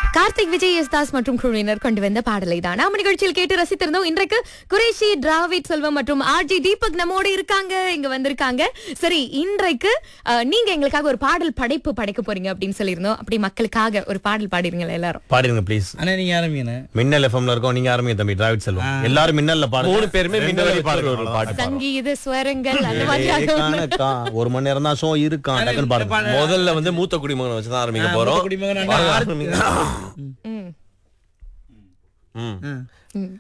Karthik Vijay S Das மற்றும் குழுவினர் கொண்டு வந்த பாடலை தான் நாம நிகழ்ச்சியில் கேட்டு ரசித்திருந்தோம் இன்றைக்கு குரேஷி டிராவிட் செல்வம் மற்றும் ஆர்ஜி தீபக் நம்மோடு இருக்காங்க இங்க வந்திருக்காங்க சரி இன்றைக்கு அஹ், நீங்க எங்களுக்காக ஒரு பாடல் படைப்பு படைக்க போறீங்க அப்படின்னு சொல்லியிருந்தோம் அப்படி மக்களுக்காக ஒரு பாடல் பாடிருங்களா எல்லாரும் பாடிருங்க ப்ளீஸ் அண்ணா நீங்க ஆரம்பிங்க மின்னல் எஃப்எம்ல இருக்கோம் நீங்க ஆரம்பிங்க தம்பி டிராவிட் செல்வம் எல்லாரும் மின்னல்ல பாடுங்க மூணு பேருமே ரெண்டு மின்னல்ல வரி பாடுங்க ஒரு பாட்டு சங்கீத ஸ்வரங்கள் அந்த ஏய், மாதிரியாக ஒண்ணு. கணக்கா. ஒரு மணி நேரம் தான் ஷோ இருக்கான் டக்குன்னு பாடுங்க முதல்ல வந்து மூத்த குடிமகனை வச்சு தான் ஆரம்பிக்க போறோம் குடிமகன் பாருங்க, அண்ணா ஆரம்பிங்க. ம். ம். ஆ. ம்.